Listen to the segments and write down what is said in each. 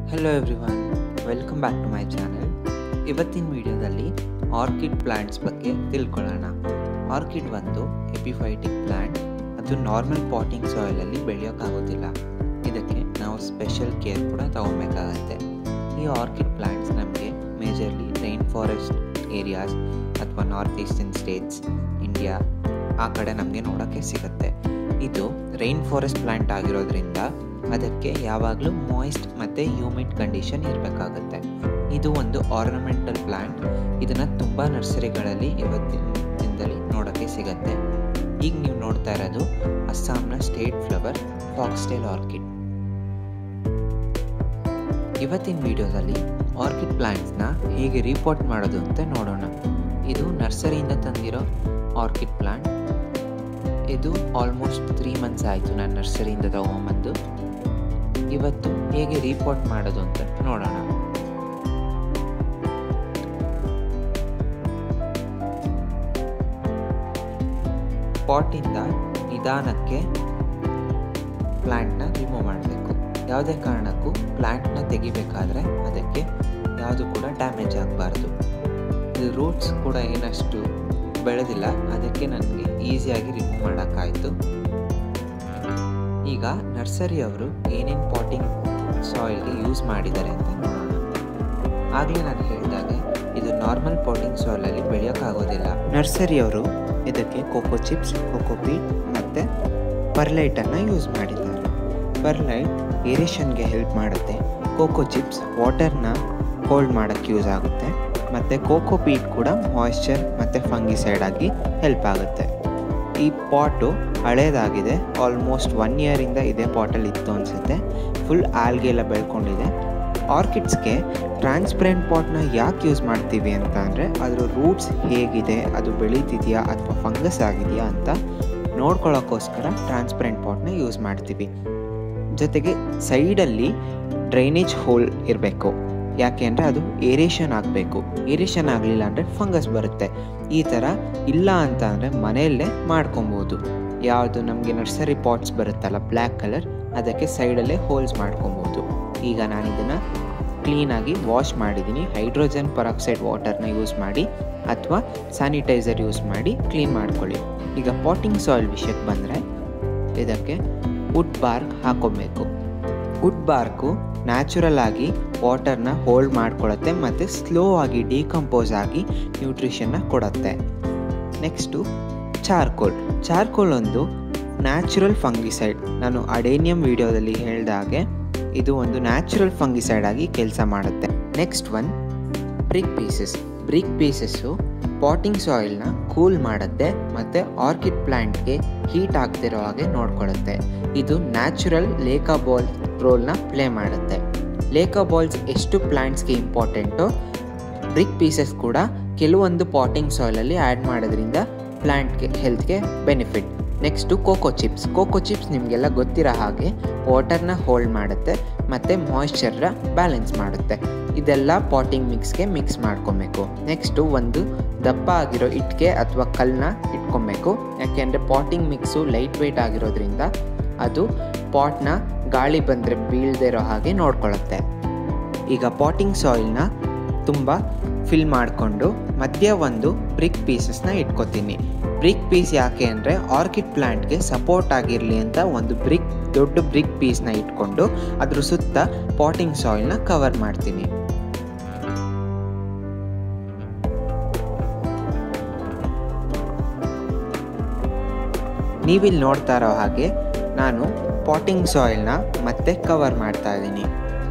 hello everyone welcome back to my channel ಇವತ್ತಿನ ವಿಡಿಯೋದಲ್ಲಿ orchid plants ಬಗ್ಗೆ ತಿಳ್ಕೊಳ್ಳೋಣ ಆರ್ಕಿಡ್ ಒಂದು ಎಪಿಫೈಟಿಕ್ ಪ್ಲಾಂಟ್ ಅದು ನಾರ್ಮಲ್ ಪಾಟಿಂಗ್ ಸಾಯಿಲಲ್ಲಿ ಬೆಳೆಯೋಕ್ಕಾಗೋದಿಲ್ಲ ಇದಕ್ಕೆ ನಾವು ಸ್ಪೆಷಲ್ ಕೇರ್ ಕೂಡ ತಗೊಬೇಕಾಗತ್ತೆ ಈ ಆರ್ಕಿಡ್ ಪ್ಲಾಂಟ್ಸ್ ನಮಗೆ ಮೇಜರ್ಲಿ ರೈನ್ ಫಾರೆಸ್ಟ್ ಏರಿಯಾಸ್ ಅಥವಾ ನಾರ್ತ್ ಈಸ್ಟರ್ನ್ ಸ್ಟೇಟ್ಸ್ ಇಂಡಿಯಾ ಆ ಕಡೆ ನಮಗೆ ನೋಡೋಕ್ಕೆ ಸಿಗುತ್ತೆ ಇದು ರೈನ್ ಫಾರೆಸ್ಟ್ ಪ್ಲಾಂಟ್ ಆಗಿರೋದ್ರಿಂದ ಅದಕ್ಕೆ ಯಾವಾಗಲೂ ಮಾಯಿಸ್ಟ್ ಮತ್ತು ಹ್ಯೂಮಿಡ್ ಕಂಡೀಷನ್ ಇರಬೇಕಾಗತ್ತೆ ಇದು ಒಂದು ಆರ್ನಮೆಂಟಲ್ ಪ್ಲಾಂಟ್ ಇದನ್ನು ತುಂಬ ನರ್ಸರಿಗಳಲ್ಲಿ ಇವತ್ತಿನ ದಿನದಲ್ಲಿ ನೋಡೋಕ್ಕೆ ಸಿಗತ್ತೆ ಈಗ ನೀವು ನೋಡ್ತಾ ಇರೋದು ಅಸ್ಸಾಂನ ಸ್ಟೇಟ್ ಫ್ಲವರ್ ಫಾಕ್ಸ್ಟೇಲ್ ಆರ್ಕಿಡ್ ಇವತ್ತಿನ ವಿಡಿಯೋದಲ್ಲಿ ಆರ್ಕಿಡ್ ಪ್ಲಾಂಟ್ಸ್ನ ಹೇಗೆ ರಿಪೋರ್ಟ್ ಮಾಡೋದು ಅಂತ ನೋಡೋಣ ಇದು ನರ್ಸರಿಯಿಂದ ತಂದಿರೋ ಆರ್ಕಿಡ್ ಪ್ಲಾಂಟ್ ಇದು ಆಲ್ಮೋಸ್ಟ್ ತ್ರೀ ಮಂತ್ಸ್ ಆಯಿತು ನಾನು ನರ್ಸರಿಯಿಂದ ತಗೊಂಬಂದು ಇವತ್ತು ಹೇಗೆ ರಿಪೋರ್ಟ್ ಮಾಡೋದು ಅಂತ ನೋಡೋಣ ಪಾಟಿಂದ ನಿಧಾನಕ್ಕೆ ಪ್ಲ್ಯಾಂಟ್ನ ರಿಮೂವ್ ಮಾಡಬೇಕು ಯಾವುದೇ ಕಾರಣಕ್ಕೂ ಪ್ಲ್ಯಾಂಟ್ನ ತೆಗಿಬೇಕಾದ್ರೆ ಅದಕ್ಕೆ ಯಾವುದು ಕೂಡ ಡ್ಯಾಮೇಜ್ ಆಗಬಾರ್ದು ಇದು ರೂಟ್ಸ್ ಕೂಡ ಏನಷ್ಟು ಬೆಳೆದಿಲ್ಲ ಅದಕ್ಕೆ ನನಗೆ ಈಸಿಯಾಗಿ ರಿಮೂವ್ ಮಾಡೋಕ್ಕಾಯಿತು ಈಗ ನರ್ಸರಿಯವರು ಏನೇನು ಪಾಟಿಂಗ್ ಸಾಯಿಲ್ಗೆ ಯೂಸ್ ಮಾಡಿದ್ದಾರೆ ಅಂತ ನೋಡೋಣ ಆಗಲೇ ನಾನು ಹೇಳಿದಾಗೆ ಇದು ನಾರ್ಮಲ್ ಪಾಟಿಂಗ್ ಸಾಯಿಲಲ್ಲಿ ಬೆಳೆಯೋಕ್ಕಾಗೋದಿಲ್ಲ ನರ್ಸರಿಯವರು ಇದಕ್ಕೆ ಕೋಕೋ ಚಿಪ್ಸ್ ಕೋಕೋ ಪೀಟ್ ಮತ್ತು ಪರ್ಲೈಟನ್ನು ಯೂಸ್ ಮಾಡಿದ್ದಾರೆ ಪರ್ಲೈಟ್ ಏರೇಷನ್ಗೆ ಹೆಲ್ಪ್ ಮಾಡುತ್ತೆ ಕೋಕೋ ಚಿಪ್ಸ್ ವಾಟರ್ನ ಹೋಲ್ಡ್ ಮಾಡೋಕ್ಕೆ ಯೂಸ್ ಆಗುತ್ತೆ ಮತ್ತು ಕೋಕೋ ಪೀಟ್ ಕೂಡ ಮಾಯ್ಶ್ಚರ್ ಮತ್ತು ಫಂಗಿಸೈಡ್ ಆಗಿ ಹೆಲ್ಪ್ ಆಗುತ್ತೆ ಈ ಪಾಟು ಹಳೇದಾಗಿದೆ ಆಲ್ಮೋಸ್ಟ್ ಒನ್ ಇಯರಿಂದ ಇದೇ ಪಾಟಲ್ಲಿ ಇತ್ತು ಅನಿಸುತ್ತೆ ಫುಲ್ ಆಲ್ಗೆಲ್ಲ ಬೆಳ್ಕೊಂಡಿದೆ ಆರ್ಕಿಡ್ಸ್ಗೆ ಟ್ರಾನ್ಸ್ಪರೆಂಟ್ ಪಾಟ್ನ ಯಾಕೆ ಯೂಸ್ ಮಾಡ್ತೀವಿ ಅಂತ ಅಂದರೆ ಅದರ ರೂಟ್ಸ್ ಹೇಗಿದೆ ಅದು ಬೆಳೀತಿದೆಯಾ ಅಥವಾ ಫಂಗಸ್ ಆಗಿದೆಯಾ ಅಂತ ನೋಡ್ಕೊಳ್ಳೋಕ್ಕೋಸ್ಕರ ಟ್ರಾನ್ಸ್ಪರೆಂಟ್ ಪಾಟ್ನ ಯೂಸ್ ಮಾಡ್ತೀವಿ ಜೊತೆಗೆ ಸೈಡಲ್ಲಿ ಡ್ರೈನೇಜ್ ಹೋಲ್ ಇರಬೇಕು ಯಾಕೆ ಅಂದರೆ ಅದು ಏರೇಷನ್ ಆಗಬೇಕು ಏರೇಷನ್ ಆಗಲಿಲ್ಲ ಅಂದರೆ ಫಂಗಸ್ ಬರುತ್ತೆ ಈ ಥರ ಇಲ್ಲ ಅಂತ ಅಂದರೆ ಮನೆಯಲ್ಲೇ ಮಾಡ್ಕೊಬೋದು ಯಾವುದು ನಮಗೆ ನರ್ಸರಿ ಪಾಟ್ಸ್ ಬರುತ್ತಲ್ಲ ಬ್ಲ್ಯಾಕ್ ಕಲರ್ ಅದಕ್ಕೆ ಸೈಡಲ್ಲೇ ಹೋಲ್ಸ್ ಮಾಡ್ಕೊಬೋದು ಈಗ ನಾನು ಇದನ್ನು ಕ್ಲೀನಾಗಿ ವಾಶ್ ಮಾಡಿದ್ದೀನಿ ಹೈಡ್ರೋಜನ್ ಪರಾಕ್ಸೈಡ್ ವಾಟರ್ನ ಯೂಸ್ ಮಾಡಿ ಅಥವಾ ಸ್ಯಾನಿಟೈಸರ್ ಯೂಸ್ ಮಾಡಿ ಕ್ಲೀನ್ ಮಾಡ್ಕೊಳ್ಳಿ ಈಗ ಪಾಟಿಂಗ್ ಸಾಯಿಲ್ ವಿಷಯಕ್ಕೆ ಬಂದರೆ ಇದಕ್ಕೆ ವುಡ್ ಬಾರ್ಕ್ ಹಾಕೋಬೇಕು ವುಡ್ ಬಾರ್ಕು ನ್ಯಾಚುರಲ್ ಆಗಿ ವಾಟರ್ನ ಹೋಲ್ಡ್ ಮಾಡ್ಕೊಳತ್ತೆ ಮತ್ತು ಸ್ಲೋ ಆಗಿ ಡಿಕಂಪೋಸ್ ಆಗಿ ನ್ಯೂಟ್ರಿಷನ್ನ ಕೊಡುತ್ತೆ ನೆಕ್ಸ್ಟು ಚಾರ್ಕೋಲ್ ಚಾರ್ಕೋಲ್ ಒಂದು ನ್ಯಾಚುರಲ್ ಫಂಗಿಸೈಡ್ ನಾನು ಅಡೇನಿಯಂ ವಿಡಿಯೋದಲ್ಲಿ ಹೇಳಿದ ಹಾಗೆ ಇದು ಒಂದು ನ್ಯಾಚುರಲ್ ಫಂಗಿಸೈಡ್ ಆಗಿ ಕೆಲಸ ಮಾಡುತ್ತೆ next one brick pieces brick pieces potting ಸಾಯಿಲ್ನ ಕೂಲ್ ಮಾಡುತ್ತೆ ಮತ್ತು ಆರ್ಕಿಡ್ ಪ್ಲ್ಯಾಂಟ್ಗೆ ಹೀಟ್ ಆಗ್ತಿರೋ ಹಾಗೆ ನೋಡ್ಕೊಳ್ಳುತ್ತೆ ಇದು ನ್ಯಾಚುರಲ್ ಲೇಕಾ ಬಾಲ್ ರೋಲ್ನ ಪ್ಲೇ ಮಾಡುತ್ತೆ ಲೇಕಾ ಬಾಲ್ಸ್ ಎಷ್ಟು ಪ್ಲ್ಯಾಂಟ್ಸ್ಗೆ ಇಂಪಾರ್ಟೆಂಟು ಬ್ರಿಕ್ ಪೀಸಸ್ ಕೂಡ ಕೆಲವೊಂದು ಪಾಟಿಂಗ್ ಸಾಯಿಲಲ್ಲಿ ಆ್ಯಡ್ ಮಾಡೋದ್ರಿಂದ ಪ್ಲ್ಯಾಂಟ್ಗೆ ಹೆಲ್ತ್ಗೆ benefit next coco chips coco chips ನಿಮಗೆಲ್ಲ ಗೊತ್ತಿರೋ ಹಾಗೆ ವಾಟರ್ನ ಹೋಲ್ಡ್ ಮಾಡುತ್ತೆ ಮತ್ತು ಮಾಯ್ಶ್ಚರ್ನ ಬ್ಯಾಲೆನ್ಸ್ ಮಾಡುತ್ತೆ ಇದೆಲ್ಲ ಪಾಟಿಂಗ್ ಮಿಕ್ಸ್ಗೆ ಮಿಕ್ಸ್ ಮಾಡ್ಕೊಬೇಕು ನೆಕ್ಸ್ಟು ಒಂದು ದಪ್ಪ ಆಗಿರೋ ಇಟ್ಟಿಗೆ ಅಥವಾ ಕಲ್ಲನ್ನ ಇಟ್ಕೊಬೇಕು ಯಾಕೆಂದರೆ ಪಾಟಿಂಗ್ ಮಿಕ್ಸು ಲೈಟ್ ವೆಯ್ಟ್ ಆಗಿರೋದ್ರಿಂದ ಅದು ಪಾಟ್ನ ಗಾಳಿ ಬಂದರೆ ಬೀಳದೇ ಇರೋ ಹಾಗೆ ನೋಡ್ಕೊಳ್ಳುತ್ತೆ ಈಗ ಪಾಟಿಂಗ್ ಸಾಯಿಲ್ನ ತುಂಬ ಫಿಲ್ ಮಾಡಿಕೊಂಡು ಮಧ್ಯ ಒಂದು ಬ್ರಿಕ್ ಪೀಸಸ್ನ ಇಟ್ಕೊತೀನಿ ಬ್ರಿಕ್ ಪೀಸ್ ಯಾಕೆ ಅಂದರೆ ಆರ್ಕಿಡ್ ಪ್ಲ್ಯಾಂಟ್ಗೆ ಸಪೋರ್ಟ್ ಆಗಿರಲಿ ಅಂತ ಒಂದು ಬ್ರಿಕ್ ದೊಡ್ಡ ಬ್ರಿಕ್ ಪೀಸ್ನ ಇಟ್ಕೊಂಡು ಅದ್ರ ಸುತ್ತ ಪಾಟಿಂಗ್ ಸಾಯಿಲ್ನ ಕವರ್ ಮಾಡ್ತೀನಿ ನೀವಿಲ್ಲಿ ನೋಡ್ತಾ ಇರೋ ಹಾಗೆ ನಾನು ಪಾಟಿಂಗ್ ಸಾಯಿಲ್ನ ಮತ್ತೆ ಕವರ್ ಮಾಡ್ತಾ ಇದ್ದೀನಿ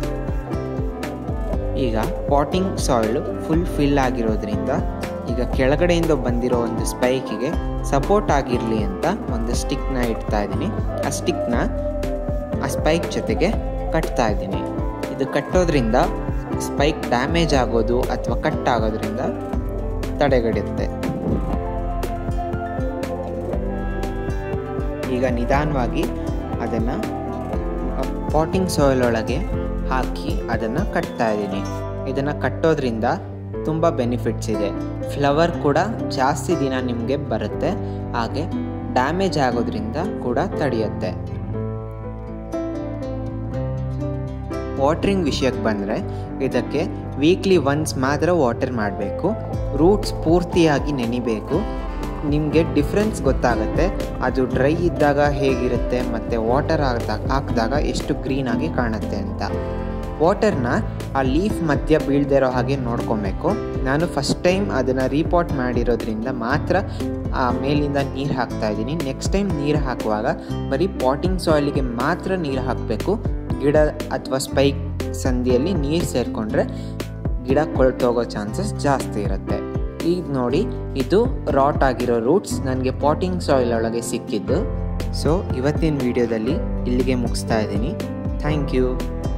ಈಗ ಪಾಟಿಂಗ್ ಸಾಯಿಲು ಫುಲ್ ಫಿಲ್ ಆಗಿರೋದ್ರಿಂದ ಈಗ ಕೆಳಗಡೆಯಿಂದ ಬಂದಿರೋ ಒಂದು ಸ್ಪೈಕಿಗೆ ಸಪೋರ್ಟ್ ಆಗಿರಲಿ ಅಂತ ಒಂದು ಸ್ಟಿಕ್ನ ಇಡ್ತಾ ಇದ್ದೀನಿ ಆ ಸ್ಟಿಕ್ನ ಆ ಸ್ಪೈಕ್ ಜೊತೆಗೆ ಕಟ್ತಾ ಇದ್ದೀನಿ ಇದು ಕಟ್ಟೋದ್ರಿಂದ ಸ್ಪೈಕ್ ಡ್ಯಾಮೇಜ್ ಆಗೋದು ಅಥವಾ ಕಟ್ ಆಗೋದ್ರಿಂದ ತಡೆಗಡುತ್ತೆ ಈಗ ನಿಧಾನವಾಗಿ ಅದನ್ನು ಪಾಟಿಂಗ್ ಸಾಯಿಲ್ ಒಳಗೆ ಹಾಕಿ ಅದನ್ನು ಕಟ್ತಾ ಇದ್ದೀನಿ ಇದನ್ನು ಕಟ್ಟೋದ್ರಿಂದ ತುಂಬ ಬೆನಿಫಿಟ್ಸ್ ಇದೆ ಫ್ಲವರ್ ಕೂಡ ಜಾಸ್ತಿ ದಿನ ನಿಮಗೆ ಬರುತ್ತೆ ಹಾಗೆ ಡ್ಯಾಮೇಜ್ ಆಗೋದ್ರಿಂದ ಕೂಡ ತಡೆಯುತ್ತೆ ವಾಟ್ರಿಂಗ್ ವಿಷಯಕ್ಕೆ ಬಂದರೆ ಇದಕ್ಕೆ ವೀಕ್ಲಿ ಒನ್ಸ್ ಮಾತ್ರ ವಾಟರ್ ಮಾಡಬೇಕು ರೂಟ್ಸ್ ಪೂರ್ತಿಯಾಗಿ ನೆನಿಬೇಕು ನಿಮಗೆ ಡಿಫ್ರೆನ್ಸ್ ಗೊತ್ತಾಗುತ್ತೆ ಅದು ಡ್ರೈ ಇದ್ದಾಗ ಹೇಗಿರುತ್ತೆ ಮತ್ತು ವಾಟರ್ ಹಾಕಿದಾಗ ಹಾಕಿದಾಗ ಎಷ್ಟು ಗ್ರೀನಾಗಿ ಕಾಣುತ್ತೆ ಅಂತ ವಾಟರ್ನ ಆ ಲೀಫ್ ಮಧ್ಯ ಬೀಳದೇ ಇರೋ ಹಾಗೆ ನೋಡ್ಕೊಬೇಕು ನಾನು ಫಸ್ಟ್ ಟೈಮ್ ಅದನ್ನು ರೀಪಾಟ್ ಮಾಡಿರೋದ್ರಿಂದ ಮಾತ್ರ ಆ ಮೇಲಿಂದ ನೀರು ಹಾಕ್ತಾ ಇದ್ದೀನಿ ನೆಕ್ಸ್ಟ್ ಟೈಮ್ ನೀರು ಹಾಕುವಾಗ ಬರೀ ಪಾಟಿಂಗ್ ಸಾಯಿಲಿಗೆ ಮಾತ್ರ ನೀರು ಹಾಕಬೇಕು ಗಿಡ ಅಥವಾ ಸ್ಪೈಕ್ ಸಂದಿಯಲ್ಲಿ ನೀರು ಸೇರಿಕೊಂಡ್ರೆ ಗಿಡ ಕೊಳ್ತೋಗೋ ಚಾನ್ಸಸ್ ಜಾಸ್ತಿ ಇರುತ್ತೆ ಈಗ ನೋಡಿ ಇದು ರಾಟ್ ಆಗಿರೋ ರೂಟ್ಸ್ ನನಗೆ ಪಾಟಿಂಗ್ ಸಾಯಿಲ್ ಒಳಗೆ ಸಿಕ್ಕಿದ್ದು ಸೊ ಇವತ್ತಿನ ವಿಡಿಯೋದಲ್ಲಿ ಇಲ್ಲಿಗೆ ಮುಗಿಸ್ತಾ ಇದ್ದೀನಿ ಥ್ಯಾಂಕ್ ಯು